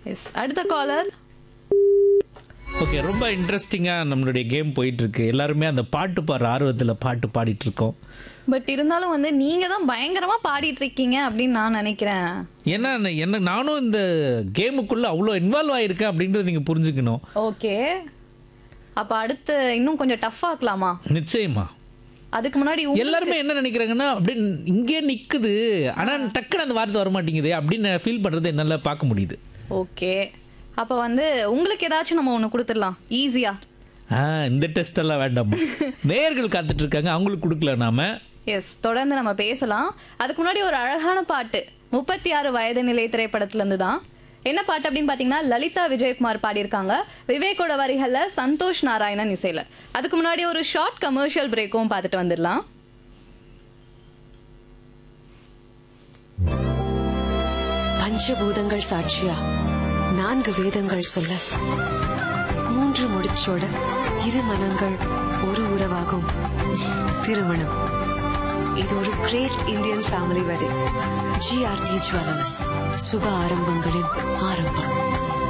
S அடுத்த collar okay ரொம்ப இன்ட்ரெஸ்டிங்காக நம்மளுடைய கேம் போயிட்டு இருக்கு எல்லாருமே அந்த பாட்டு பாடுற ஆர்வத்தில் பாட்டு பாடிட்டு இருக்கோம் பட் இருந்தாலும் வந்து நீங்க தான் பயங்கரமா பாடிட்டு இருக்கீங்க அப்படின்னு நான் நினைக்கிறேன் ஏன்னா நான் என்ன நானும் இந்த கேமுக்குள்ள அவ்வளோ இன்வால்வ் ஆயிருக்கேன் அப்படின்றத நீங்கள் புரிஞ்சுக்கணும் ஓகே அப்ப அடுத்து இன்னும் கொஞ்சம் டஃப் ஆக்கலாமா நிச்சயமா அதுக்கு முன்னாடி உங்க- எல்லாருமே என்ன நினைக்கிறாங்கன்னா அப்படியே இங்கே நிக்குது ஆனா டக்குன்னு அந்த வார்த்தை வர மாட்டேங்குது அப்படின்னு ஃபீல் பண்றது என்னால பார்க்க முடியுது ஓகே அப்ப வந்து உங்களுக்கு ஏதாச்சும் நம்ம ஒண்ணு கொடுத்துடலாம் ஈஸியா ஆ இந்த டெஸ்ட் எல்லாம் வேண்டாம் நேயர்கள் காத்துட்டு இருக்காங்க அவங்களுக்கு கொடுக்கல நாம எஸ் தொடர்ந்து நம்ம பேசலாம் அதுக்கு முன்னாடி ஒரு அழகான பாட்டு முப்பத்தி ஆறு வயது நிலை திரைப்படத்துல இருந்து தான் என்ன பாட்டு அப்படின்னு பாத்தீங்கன்னா லலிதா விஜயகுமார் பாடியிருக்காங்க விவேக்கோட வரிகள்ல சந்தோஷ் நாராயணன் இசையில அதுக்கு முன்னாடி ஒரு ஷார்ட் கமர்ஷியல் பிரேக்கும் பார்த்துட்டு வந்துடலாம் பஞ்சபூதங்கள் சாட்சியா நான்கு வேதங்கள் சொல்ல மூன்று முடிச்சோட இரு மனங்கள் ஒரு உறவாகும் திருமணம் இது ஒரு great Indian family wedding GRT jewellers சுப ஆரம்பங்களின் ஆரம்பம்